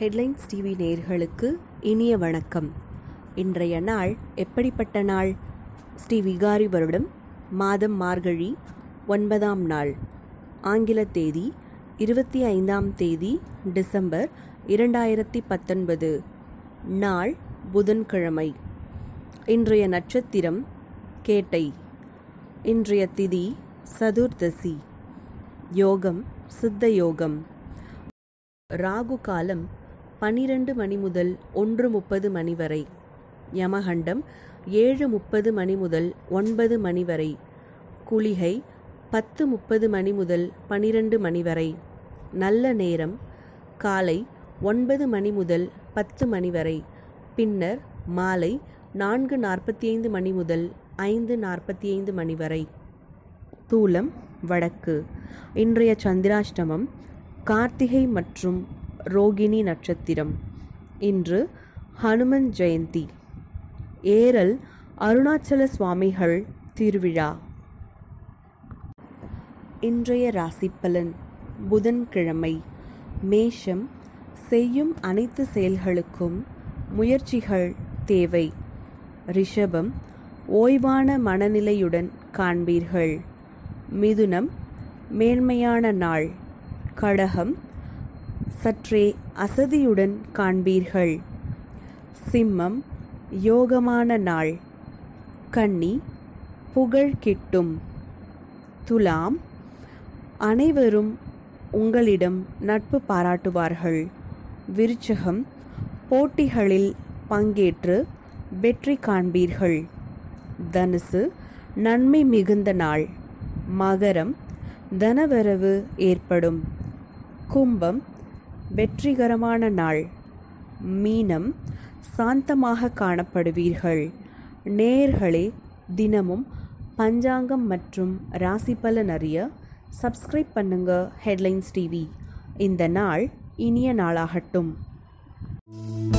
headlines TV நேயர்களுக்கு இனிய வணக்கம் இன்றைய நாள் எப்படிப்பட்ட நாள் ஸ்ரீ விகாரி வருடம் மாதம் மார்கழி ஒன்பதாம் நாள் ஆங்கில தேதி இருபத்தி ஐந்தாம் தேதி டிசம்பர் இரண்டாயிரத்தி பத்தொன்பது நாள் புதன்கிழமை இன்றைய நட்சத்திரம் கேட்டை இன்றைய திதி சதுர்தசி யோகம் சித்த யோகம் ராகு காலம் பனிரெண்டு மணி முதல் ஒன்று முப்பது மணி வரை யமகண்டம் ஏழு முப்பது மணி முதல் ஒன்பது மணி வரை குளிகை பத்து முப்பது மணி முதல் பனிரெண்டு மணி வரை நல்ல நேரம் காலை ஒன்பது மணி முதல் பத்து மணி வரை பின்னர் மாலை நான்கு நாற்பத்தி ஐந்து மணி முதல் ஐந்து நாற்பத்தி ஐந்து மணி வரை தூலம் வடக்கு இன்றைய சந்திராஷ்டமம் கார்த்திகை மற்றும் ரோகிணி நட்சத்திரம் இன்று ஹனுமன் ஜெயந்தி ஏரல் அருணாச்சல சுவாமிகள் திருவிழா இன்றைய ராசிப்பலன் புதன்கிழமை மேஷம் செய்யும் அனைத்து செயல்களுக்கும் முயற்சிகள் தேவை ரிஷபம் ஓய்வான மனநிலையுடன் காண்பீர்கள் மிதுனம் மேன்மையான நாள் கடகம் சற்றே அசதியுடன் காண்பீர்கள் சிம்மம் யோகமான நாள் கன்னி புகழ் கிட்டும் துலாம் அனைவரும் உங்களிடம் நட்பு பாராட்டுவார்கள் விருச்சகம் போட்டிகளில் பங்கேற்று வெற்றி காண்பீர்கள் தனுசு நன்மை மிகுந்த நாள் மகரம் தனவரவு ஏற்படும் கும்பம் வெற்றிகரமான நாள் மீனம் சாந்தமாக காணப்படுவீர்கள் நேர்களே தினமும் பஞ்சாங்கம் மற்றும் ராசி பலன் அறிய சப்ஸ்கிரைப் பண்ணுங்க ஹெட்லைன்ஸ் டிவி இந்த நாள் இனிய நாளாகட்டும்